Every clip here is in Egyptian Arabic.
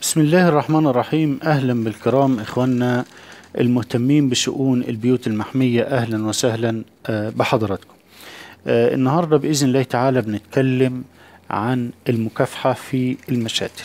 بسم الله الرحمن الرحيم أهلا بالكرام إخواننا المهتمين بشؤون البيوت المحمية أهلا وسهلا آه، بحضراتكم آه، النهاردة بإذن الله تعالى بنتكلم عن المكافحة في المشاتل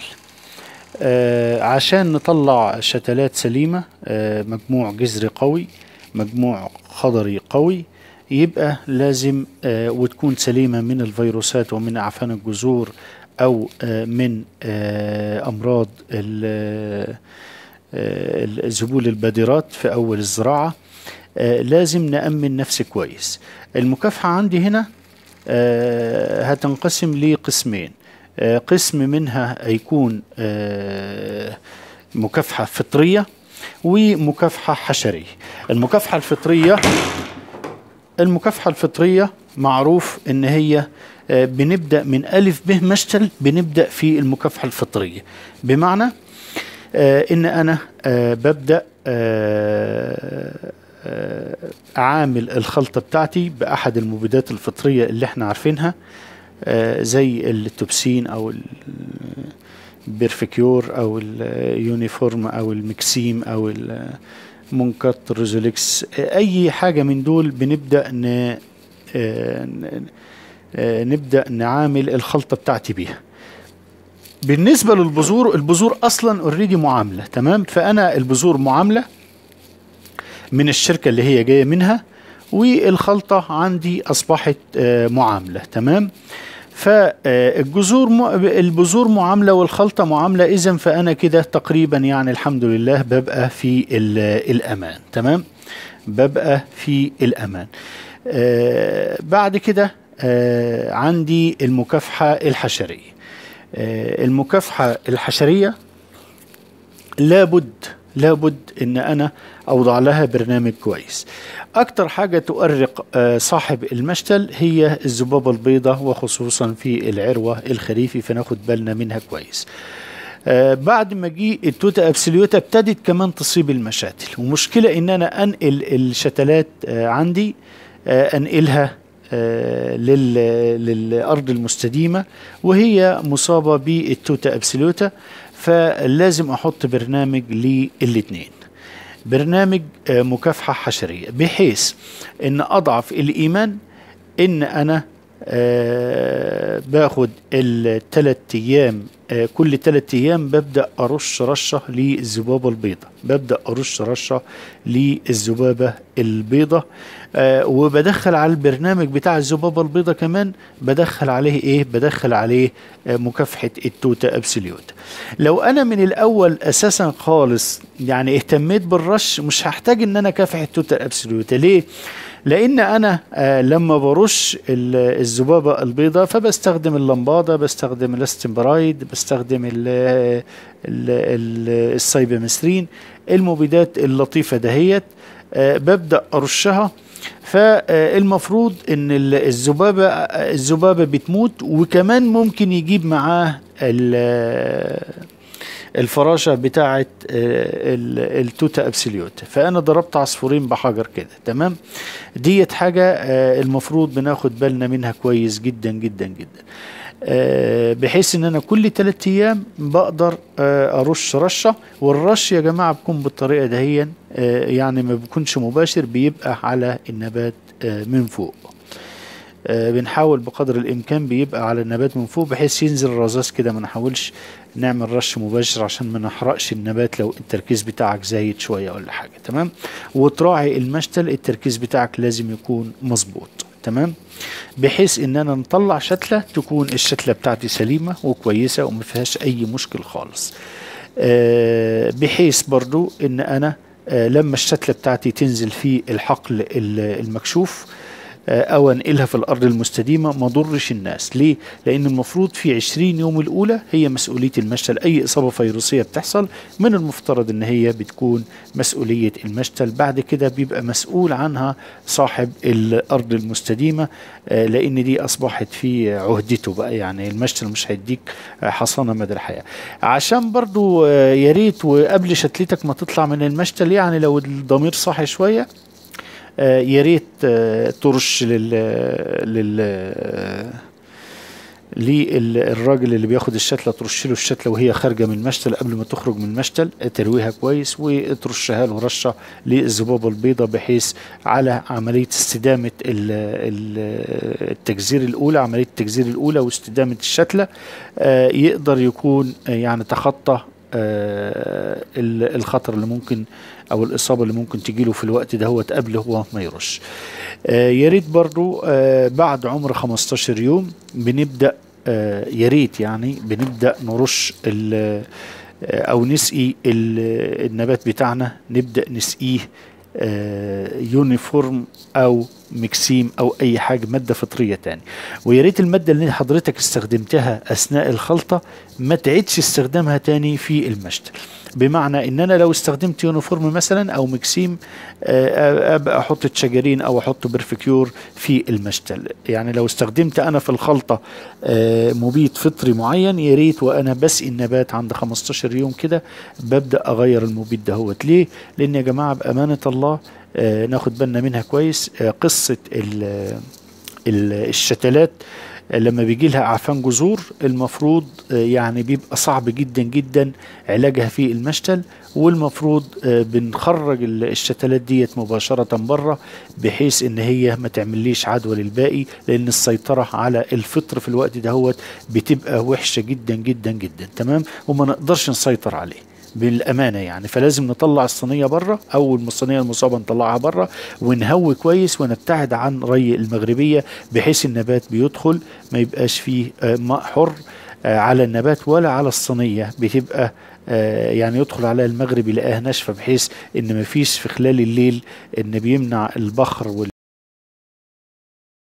آه، عشان نطلع شتلات سليمة آه، مجموع جذري قوي مجموع خضري قوي يبقى لازم آه، وتكون سليمة من الفيروسات ومن أعفان الجذور أو آه، من آه، أمراض ال- آه، الذبول البادرات في أول الزراعة آه، لازم نأمن نفسي كويس المكافحة عندي هنا آه، هتنقسم لقسمين آه، قسم منها هيكون آه، مكافحة فطرية ومكافحة حشرية المكافحة الفطرية المكافحة الفطرية معروف ان هي آه، بنبدأ من ألف به مشتل بنبدأ في المكافحة الفطرية بمعنى آه، ان انا آه، ببدأ آه، آه، اعامل الخلطة بتاعتي بأحد المبيدات الفطرية اللي احنا عارفينها آه، زي التوبسين او ال- البيرفكيور او اليونيفورم او المكسيم او المنكت ريزوليكس اي حاجه من دول بنبدا ن آه، ن- آه، نبدا نعامل الخلطه بتاعتي بيها بالنسبه للبذور البذور اصلا اوريدي معامله تمام فانا البذور معامله من الشركه اللي هي جايه منها والخلطه عندي اصبحت آه، معامله تمام فالجذور م... البذور معامله والخلطه معامله اذا فانا كده تقريبا يعني الحمد لله ببقى في ال- الامان تمام ببقى في الامان آه بعد كده آه عندي المكافحه الحشريه آه المكافحه الحشريه لابد لابد ان انا اوضع لها برنامج كويس اكتر حاجه تؤرق آه، صاحب المشتل هي الذبابه البيضاء وخصوصا في العروه الخريفي فناخد بالنا منها كويس آه، بعد ما جه التوتا ابسوليوتا ابتدت كمان تصيب المشاتل ومشكله ان انا انقل الشتلات آه، عندي آه، انقلها آه، لل- للارض المستديمه وهي مصابه بالتوتا ابسوليوتا فلازم احط برنامج للاثنين برنامج آه، مكافحه حشريه بحيث ان اضعف الايمان ان انا آه باخد الثلاث ايام آه كل ثلاث ايام ببدا ارش رشه للذبابه البيضاء ببدا ارش رشه للذبابه البيضاء آه وبدخل على البرنامج بتاع الذبابه البيضاء كمان بدخل عليه ايه بدخل عليه آه مكافحه التوتا ابسوليوت لو انا من الاول اساسا خالص يعني اهتميت بالرش مش هحتاج ان انا اكافح التوتا ابسوليوت ليه لان انا آه لما برش ال- الذبابه البيضاء فبستخدم اللمباده بستخدم الاستمبرايد بستخدم ال- ال- ال- السايبامسترين المبيدات اللطيفه دهيت آه ببدا ارشها فالمفروض ان ال- الذبابه الذبابه بتموت وكمان ممكن يجيب معاه ال- الفراشه بتاعه آه، ال- التوتا ابسوليوت فانا ضربت عصفورين بحجر كده تمام ديت حاجه آه، المفروض بناخد بالنا منها كويس جدا جدا جدا آه، بحيث ان انا كل ثلاثة ايام بقدر آه، ارش رشه والرش يا جماعه بيكون بالطريقه دهيا آه، يعني ما بيكونش مباشر بيبقى على النبات آه، من فوق آه، بنحاول بقدر الامكان بيبقى على النبات من فوق بحيث ينزل الرذاذ كده ما نحاولش نعمل رش مباشر عشان ما نحرقش النبات لو التركيز بتاعك زايد شويه ولا حاجه تمام وتراعي المشتل التركيز بتاعك لازم يكون مظبوط تمام بحيث ان انا نطلع شتله تكون الشتله بتاعتي سليمه وكويسه وما فيهاش اي مشكل خالص آه، بحيث برضو ان انا آه، لما الشتله بتاعتي تنزل في الحقل ال- المكشوف آه، او انقلها في الارض المستديمه ما ضرش الناس ليه لان المفروض في 20 يوم الاولى هي مسؤوليه المشتل اي اصابه فيروسيه بتحصل من المفترض ان هي بتكون مسؤوليه المشتل بعد كده بيبقى مسؤول عنها صاحب الارض المستديمه آه، لان دي اصبحت في عهدته بقى يعني المشتل مش هيديك آه، حصانه مدى الحياه عشان برضو آه، يا ريت وقبل شتلتك ما تطلع من المشتل يعني لو الضمير صاحي شويه آه، يا ريت آه، ترش لل لل للراجل اللي بياخد الشتله ترش له الشتله وهي خارجه من المشتل قبل ما تخرج من المشتل ترويها كويس وترشها له رشه للذبابه البيضاء بحيث على عمليه استدامه ال- ال- التجزير الاولى عمليه التجزير الاولى واستدامه الشتله آه، يقدر يكون آه، يعني تخطى آه، ال- الخطر اللي ممكن او الاصابه اللي ممكن تجيله في الوقت ده هو قبل هو ما يرش آه، يا ريت برضو آه، بعد عمر 15 يوم بنبدا آه، يا ريت يعني بنبدا نرش ال- آه، او نسقي ال- النبات بتاعنا نبدا نسقيه آه، يونيفورم او مكسيم او اي حاجه ماده فطريه تاني ويا ريت الماده اللي حضرتك استخدمتها اثناء الخلطه ما تعيدش استخدامها تاني في المشتل بمعنى ان انا لو استخدمت يونيفورم مثلا او مكسيم آه، ابقى احط تشجرين او احط برفكيور في المشتل يعني لو استخدمت انا في الخلطه آه، مبيد فطري معين يا ريت وانا بسقي النبات عند 15 يوم كده ببدا اغير المبيد دهوت ليه لان يا جماعه بامانه الله آه، ناخد بالنا منها كويس آه، قصه ال- ال- الشتلات لما بيجي لها اعفان جذور المفروض آه، يعني بيبقى صعب جدا جدا علاجها في المشتل والمفروض آه، بنخرج ال- الشتلات ديت مباشرة بره بحيث ان هي ما تعمليش عدوى للباقي لان السيطرة على الفطر في الوقت دهوت بتبقى وحشة جدا جدا جدا تمام وما نقدرش نسيطر عليه بالامانه يعني فلازم نطلع الصينيه بره او الصينيه المصابه نطلعها بره ونهوي كويس ونبتعد عن ري المغربيه بحيث النبات بيدخل ما يبقاش فيه آه، ماء حر آه، على النبات ولا على الصينيه بتبقى آه، يعني يدخل عليها المغرب يلاقيها ناشفه بحيث ان ما فيش في خلال الليل ان بيمنع البخر وال